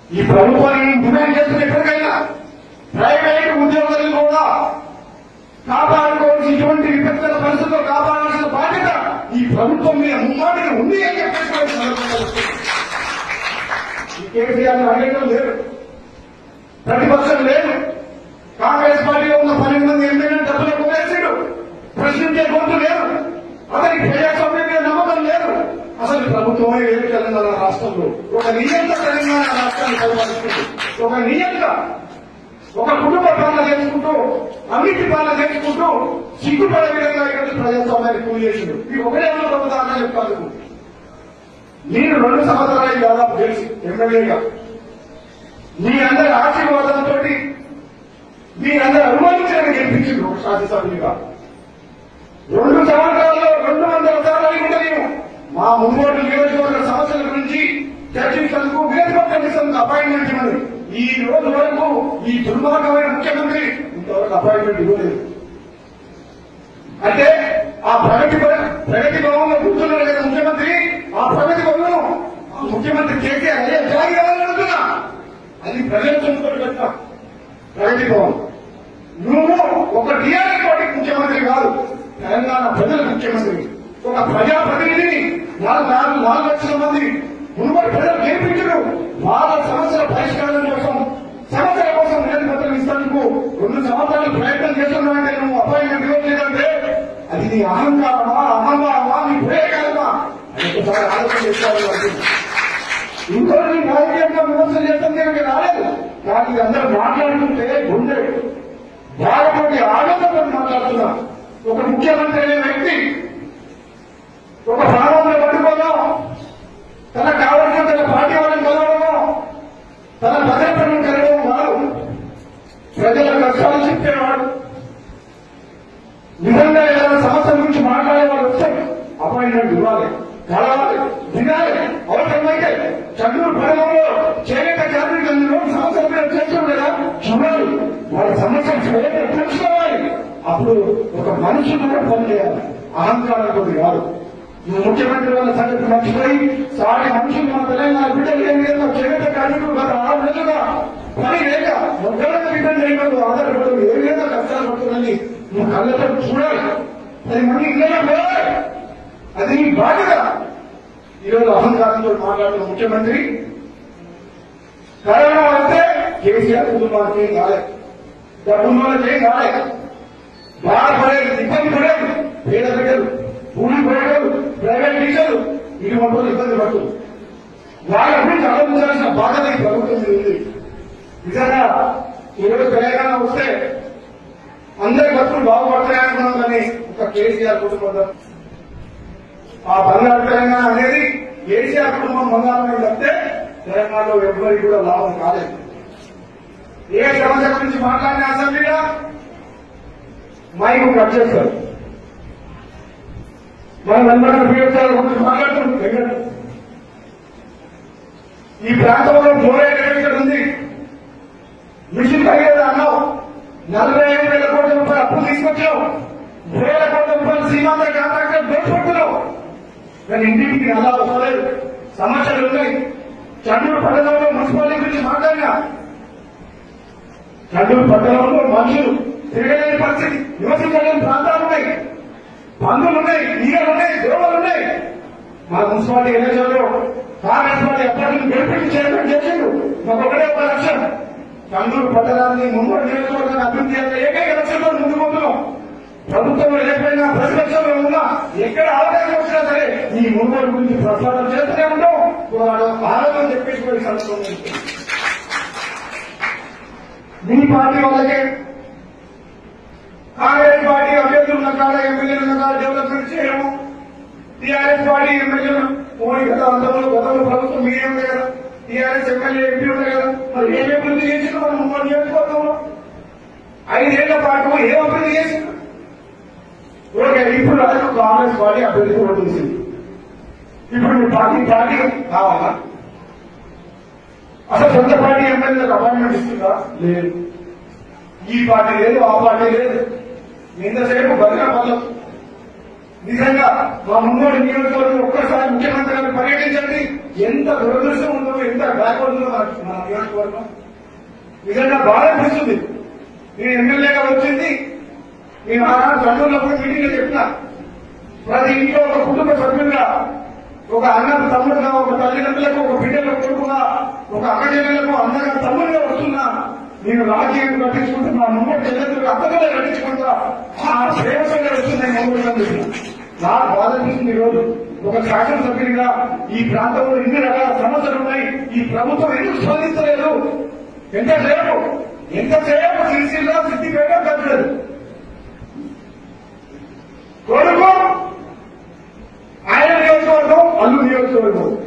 ఈ ప్రభుత్వాన్ని డిమాండ్ చేస్తున్న ఎప్పటికైనా ప్రైవేట్ ఉద్యోగులను కూడా కాపాడుకోవాల్సి ఇటువంటి విపత్కర పరిస్థితుల్లో కాపాడాల్సిన బాధ్యత ఈ ప్రభుత్వం మీద ముమ్మాటిగా ఉంది అని చెప్పేసి కూడా ఈ సందర్భంగా చెప్తున్నాను. ఈ కేసీఆర్ అడగడం లేదు ప్రతిపక్షం లేదు కాంగ్రెస్ పార్టీలో ఉన్న పన్నెండు మంది ఎమ్మెల్యేలు డబ్బులు కొనేసాడు ప్రశ్నించే గొంతు లేదు అతనికి ప్రజాస్వామ్యం మీద నమ్మకం లేదు అసలు ప్రభుత్వమే లేదు తెలంగాణ రాష్ట్రంలో ఒక నియంత్ర తెలంగాణ రాష్ట్రాన్ని పరిపాలిస్తుంది ఒక నియంత్ర ఒక కుటుంబ పాలన చేసుకుంటూ అన్నిటి పాలన చేసుకుంటూ సిగ్గుపడే విధంగా ఇక్కడ ప్రజాస్వామ్యాన్ని కూలి చేసిండు ఈ ఒకటే ఉన్న ప్రభుత్వం చెప్తాను నేను రెండు సంవత్సరాలు దాదాపు తెలిసి ఎమ్మెల్యేగా మీ అందరి ఆశీర్వాదంతో మీ అందరి అనుమానించడానికి గెలిపించింది ఒక శాసనసభ్యులుగా రెండు సంవత్సరాల్లో రెండు వందల సార్లు కూడా నేను మా ముంగోడు నియోజకవర్గ సమస్యల గురించి చర్చించేందుకు విలేజ్మెంట్ కమిషన్ అపాయింట్మెంట్ ఇవ్వండి ఈ రోజు వరకు ఈ దుర్మార్గమైన ముఖ్యమంత్రి ఇంతవరకు అపాయింట్మెంట్ ఇవ్వలేదు అంటే ఆ ప్రగతి భవన్- ప్రగతి భవన్లో కూర్చున్నారు కదా ముఖ్యమంత్రి ఆ ప్రగతి భవన్ ఆ ముఖ్యమంత్రి కేసీఆర్ అయ్యే జాగి అడుగుతున్నా అది ప్రజల సొంతం పెట్టా ప్రగతి భవన్ నువ్వు ఒక టీఆర్ఎస్ పార్టీ ముఖ్యమంత్రి కాదు తెలంగాణ ప్రజల ముఖ్యమంత్రి ఒక ప్రజాప్రతినిధిని నాలుగు నాలుగు నాలుగు లక్షల మంది మునుపటి ప్రజలు గెలిపించరు వాళ్ళ సమస్యల పరిష్కారం కోసం సమస్యల కోసం నియోజకవర్గం ఇస్తానికి రెండు సంవత్సరాలు ప్రయత్నం చేస్తున్నామంటే నువ్వు అపాయింట్మెంట్ ఇవ్వలేదంటే అది నీ అహంకారమా అహంకారమా నీ ప్రేరకాలమా అని ఒకసారి ఆలోచన చేసుకోవాలి ఇంకోటి రాజకీయంగా విమర్శలు చేస్తుంది ఇక్కడ రాలేదు కానీ అందరూ మాట్లాడుతుంటే గుండె బాధపడి ఆనందంతో మాట్లాడుతున్నా ఒక ముఖ్యమంత్రి అనే వ్యక్తి ఒక భావంలో పట్టుకోవడం తనకు కావలసిన తన పార్టీ వాళ్ళని కలవడము తన భద్రతను కలవడం కాదు ప్రజల కష్టాలు చెప్పేవాడు నిజంగా ఏదైనా సమస్య గురించి మాట్లాడేవాడు వస్తే అపాయింట్మెంట్ ఇవ్వాలి కలవాలి వినాలి అవసరమైతే చంద్రుడు పడవలో చేనేత కార్మికులను సమస్యల మీద చేస్తాం కదా చూడాలి వాళ్ళ సమస్యలు చేనేత తెలుసుకోవాలి అప్పుడు ఒక మనిషి కూడా పనిచేయాలి అహంకారంతో కాదు నువ్వు ముఖ్యమంత్రి వాళ్ళ సంగతి మర్చిపోయి సాటి మనుషులు మన తెలంగాణ బిడ్డలు ఏం లేదు చేనేత కార్మికులు గత ఆరు నెలలుగా పని లేక మొదలైన బిడ్డలు చేయడం ఆధారపడదు ఏ విధంగా కష్టాలు పడుతుందని నువ్వు కళ్ళతో చూడాలి అది మళ్ళీ ఇళ్ళలో పోవాలి అది నీ బాధ్యత ఈరోజు అహంకారంతో మాట్లాడుతున్న ముఖ్యమంత్రి కరోనా వస్తే కేసీఆర్ కుటుంబానికి ఏం కాలేదు డబ్బున్న వాళ్ళకి ఏం కాలేదు బాధపడేది ఇబ్బంది పడేది పేద బిడ్డలు కూలి పోయేవాళ్ళు ప్రైవేట్ టీచర్లు ఇటువంటి వాళ్ళు ఇబ్బంది పడుతుంది వాళ్ళ గురించి ఆలోచించాల్సిన బాధ్యత ఈ ప్రభుత్వం మీద ఉంది నిజంగా ఈరోజు తెలంగాణ వస్తే అందరి బతుకులు బాగుపడతాయనుకున్నాం కానీ ఒక కేసీఆర్ కుటుంబం ఆ బంగారు తెలంగాణ అనేది కేసీఆర్ కుటుంబం బంగారం తప్పితే తెలంగాణలో ఎవ్వరికి కూడా లాభం కాలేదు ఏ సమస్య గురించి మాట్లాడిన అసెంబ్లీలో మైకు కట్ చేస్తారు మన నంబర్ ఉపయోగించాల గురించి మాట్లాడుతున్నారు ఎక్కడ? ఈ ప్రాంతంలో ఫ్లోరైడ్ ఎక్కడ ఉంది మిషన్ తగ్గేది అన్నావు నలభై ఐదు వేల కోట్ల రూపాయలు అప్పులు తీసుకొచ్చావు వేల కోట్ల రూపాయలు సీమాంత కాంట్రాక్టర్ దోచుకుంటున్నావు కానీ ఇంటింటికి అలా వస్తలేదు సమస్యలు ఉన్నాయి చండూరు పట్టణంలో మున్సిపాలిటీ గురించి మాట్లాడినా చండూరు పట్టణంలో మనుషులు తిరగలేని పరిస్థితి నివసించలేని ప్రాంతాలు ఉన్నాయి పందులు ఉన్నాయి ఈగలు ఉన్నాయి దోమలు ఉన్నాయి మా మున్సిపాలిటీ ఎలక్షన్లో కాంగ్రెస్ పార్టీ అభ్యర్థులు గెలిపించి చైర్మన్ చేసిండు మాకు ఒకటే ఒక లక్ష్యం చండూరు పట్టణాన్ని ముందు నియోజకవర్గాన్ని అభివృద్ధి చేయాలి ఏకైక లక్ష్యంలో ముందు పోతున్నాం ప్రభుత్వంలో లేకపోయినా ప్రతిపక్షంలో ఉన్నా ఎక్కడ అవకాశం వచ్చినా సరే ఈ ముందు గురించి ప్రసారం చేస్తూనే ఉంటాం వాళ్ళు ఆరోగ్యం చెప్పేసి పోయి సంవత్సరం మీ పార్టీ వాళ్ళకే కాంగ్రెస్ పార్టీ అభ్యర్థులు ఉన్న కాడ ఎమ్మెల్యేలు ఉన్న కాడ డెవలప్మెంట్ చేయడము టీఆర్ఎస్ పార్టీ ఎమ్మెల్యేలు మోడీ గత అంతలో గతంలో ప్రభుత్వం మీరే ఉంది కదా టీఆర్ఎస్ ఎమ్మెల్యే ఎంపీ ఉంది కదా మరి ఏం అభివృద్ధి చేసిందో మనం మూడు నియోజకవర్గంలో ఐదేళ్ల పాటు ఏం అభివృద్ధి చేసింది ఓకే ఇప్పుడు అది కాంగ్రెస్ పార్టీ అభ్యర్థి ఓటేసింది ఇప్పుడు మీ పార్టీ పార్టీ కావాలా అసలు సొంత పార్టీ ఎమ్మెల్యేలకు అపాయింట్మెంట్ ఇస్తుందా లేదు ఈ పార్టీ లేదు ఆ పార్టీ లేదు ఇంతసేపు భద్ర పనులు నిజంగా మా మున్నోడి నియోజకవర్గం ఒక్కసారి ముఖ్యమంత్రి గారిని పర్యటించండి ఎంత దురదృష్టం ఉందో ఎంత బ్యాక్వర్డ్ ఉందో మన- మన నియోజకవర్గం నిజంగా బాధ అనిపిస్తుంది నేను ఎమ్మెల్యేగా వచ్చింది నేను ఆనాడు చదువులో కూడా మీటింగ్లో చెప్పిన ప్రతి ఇంట్లో ఒక కుటుంబ సభ్యులుగా ఒక అన్న తమ్ముడుగా ఒక తల్లిదండ్రులకు ఒక బిడ్డలకు కొడుకుగా ఒక అక్కచెల్లెలకు అన్నగా తమ్ముడుగా వస్తున్నా నేను రాజకీయం కట్టించుకుంటూ మా ముందు చెల్లెలు అక్కగా కట్టించుకుంటా ఆ ప్రేమగా వస్తుంది ముందు నాకు బాధ అనిపిస్తుంది ఈ రోజు ఒక శాసనసభ్యునిగా ఈ ప్రాంతంలో ఇన్ని రకాల సమస్యలు ఉన్నాయి ఈ ప్రభుత్వం ఎందుకు స్పందించలేదు ఎంతసేపు ఎంతసేపు సిరిసిల్ల సిద్దిపేట కట్టలేదు కొడుకు ఆయన నియోజకవర్గం అల్లు నియోజకవర్గం